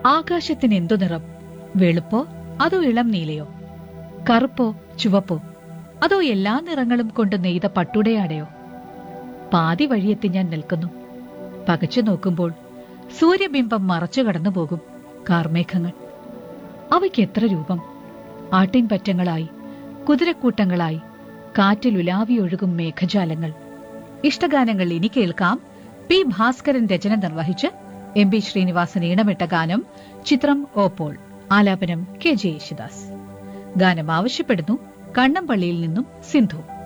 ആകാശത്തിന് എന്തു നിറം വെളുപ്പോ അതോ ഇളം നീലയോ കറുപ്പോ ചുവപ്പോ അതോ എല്ലാ നിറങ്ങളും കൊണ്ട് നെയ്ത പട്ടുടയാടയോ പാതി വഴിയെത്തി ഞാൻ നിൽക്കുന്നു പകച്ചു നോക്കുമ്പോൾ സൂര്യബിംബം മറച്ചു കടന്നുപോകും കാർമേഘങ്ങൾ അവയ്ക്ക് എത്ര രൂപം ആട്ടിൻപറ്റങ്ങളായി കുതിരക്കൂട്ടങ്ങളായി കാറ്റിൽ ഉലാവിയൊഴുകും മേഘജാലങ്ങൾ ഇഷ്ടഗാനങ്ങൾ ഇനി കേൾക്കാം പി ഭാസ്കരൻ രചന നിർവഹിച്ച് എം പി ശ്രീനിവാസൻ ഈണമിട്ട ഗാനം ചിത്രം ഓപ്പോൾ ആലാപനം കെ ജെ യേശുദാസ് ഗാനം ആവശ്യപ്പെടുന്നു കണ്ണമ്പള്ളിയിൽ നിന്നും സിന്ധു